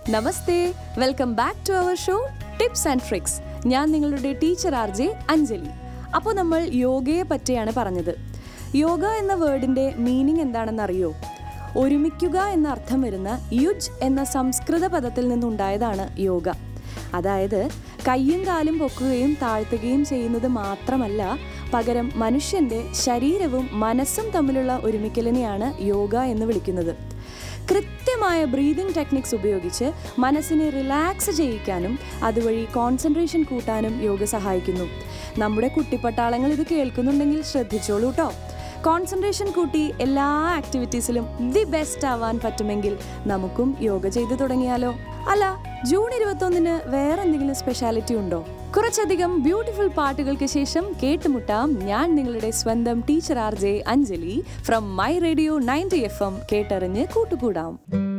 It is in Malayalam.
namaste welcome back to our show tips and tricks ഞാൻ നിങ്ങളുടെ ടീച്ചർ ആർ ജെ അഞ്ജലി അപ്പോൾ നമ്മൾ യോഗയെ പറ്റിയാണ് പറഞ്ഞത് യോഗ എന്ന വേർഡിൻ്റെ മീനിങ് എന്താണെന്ന് അറിയോ ഒരുമിക്കുക എന്ന അർത്ഥം വരുന്ന യുജ് എന്ന സംസ്കൃത പദത്തിൽ നിന്നുണ്ടായതാണ് യോഗ അതായത് കയ്യും കാലും പൊക്കുകയും താഴ്ത്തുകയും ചെയ്യുന്നത് മാത്രമല്ല പകരം മനുഷ്യൻ്റെ ശരീരവും മനസ്സും തമ്മിലുള്ള ഒരുമിക്കലിനെയാണ് യോഗ എന്ന് വിളിക്കുന്നത് കൃത്യമായ ബ്രീതിങ് ടെക്നിക്സ് ഉപയോഗിച്ച് മനസ്സിനെ റിലാക്സ് ചെയ്യിക്കാനും അതുവഴി കോൺസെൻട്രേഷൻ കൂട്ടാനും യോഗ സഹായിക്കുന്നു നമ്മുടെ കുട്ടിപ്പട്ടാളങ്ങൾ ഇത് കേൾക്കുന്നുണ്ടെങ്കിൽ ശ്രദ്ധിച്ചോളൂ കേട്ടോ കോൺസെൻട്രേഷൻ കൂട്ടി എല്ലാ ആക്ടിവിറ്റീസിലും ദി ബെസ്റ്റ് ആവാൻ പറ്റുമെങ്കിൽ നമുക്കും യോഗ ചെയ്തു തുടങ്ങിയാലോ അല്ല ജൂൺ ഇരുപത്തൊന്നിന് വേറെ എന്തെങ്കിലും സ്പെഷ്യാലിറ്റി ഉണ്ടോ കുറച്ചധികം ബ്യൂട്ടിഫുൾ പാട്ടുകൾക്ക് ശേഷം കേട്ടുമുട്ടാം ഞാൻ നിങ്ങളുടെ സ്വന്തം teacher R J Anjali from my radio ninety F M കേട്ടറിഞ്ഞ് കൂട്ടുകൂടാം